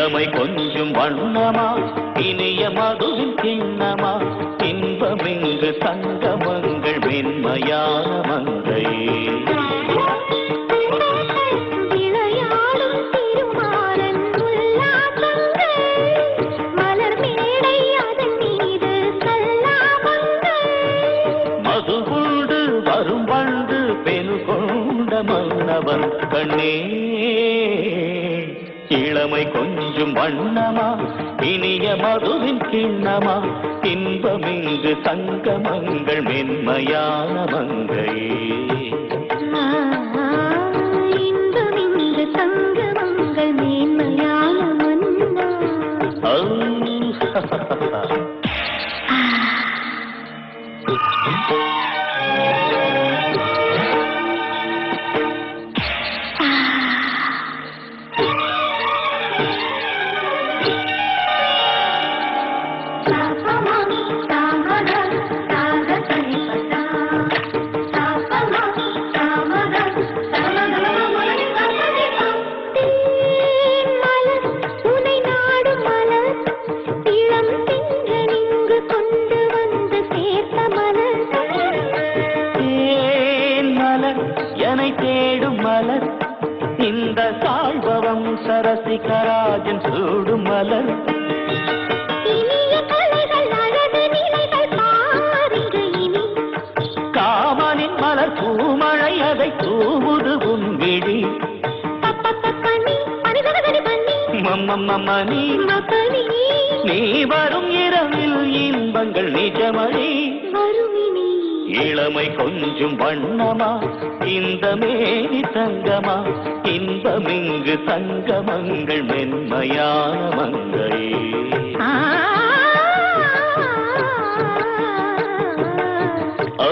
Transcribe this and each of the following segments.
இளமை கொஞ்சம் வண்ணமா இனிய மதுவின் கிண்ணமா இன்பமிங்கு சங்கமங்கள் மென்மையான மங்கை விளையாடும் திருமாறன் உல்லாசங்கள் மலர் மேடை அதன் மீது சல்லாபங்கள் மது கொண்டு வரும் வண்டு பெணு கொண்ட மன்னவன் கண்ணே இளமை கொஞ்சம் வண்ணமா இனிய மதுவின் கிண்ணமா இன்பமிங்கு சங்கமங்கள் மென்மையான மங்கை இன்பமிங்கு சங்கமங்கள் மேன்மையான மன்னா ஔ. தேன் மலர் எனை தேடும் மலர் இந்த சாழ்பவம் சரசிகராஜன் சூடும் மலர் காமனின் மலர் பூமழை அதை தூவுது உன் விழி மம்மம்மணி நீ வரும் இரவில் இன்பங்கள் நிஜமணி இளமை கொஞ்சம் வண்ணமா இந்த மேனி தங்கமா இன்பமிங்கு சங்கமங்கள் மென்மையான மங்கை ஔ.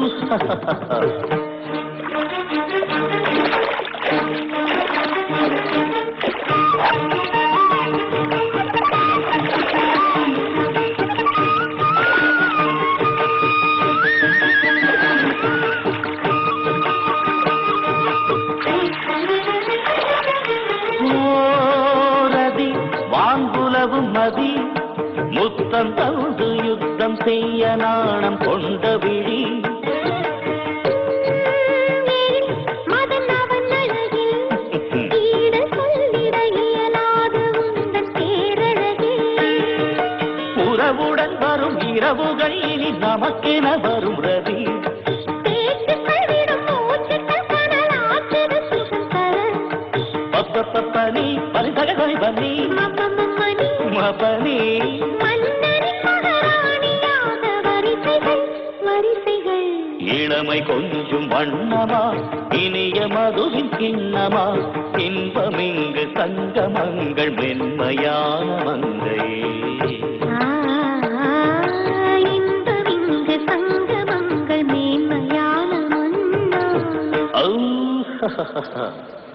ஓரதி வாங்குலவும் மதி முத்தம் தந்து யுத்தம் செய்ய நாணம் கொண்ட விழி மதன் அவன் அழகில் ஈடு சொல்லிட இயலாது உந்தன் பேரழகில் உறவுடன் வரும் இரவுகள் இனி நமக்கென வரும் ரதி பேச்சுக்கள் விடும் மூச்சுக்கள் கனலாக்குது சுகம் தர பப்பப்பனி பரிசகை பனி மமமமணி மபனி மன்னரின் மகாராணியாக வரிசைகள் வரிசைகள் இளமை கொஞ்சம் வண்ணமா இனிய மதுவின் கிண்ணமா இன்பமிங்கு சங்கமங்கள் மென்மையான மங்கை ஆ, இன்பமிங்கு சங்கமங்கள் மேன்மையான மன்னா ஔ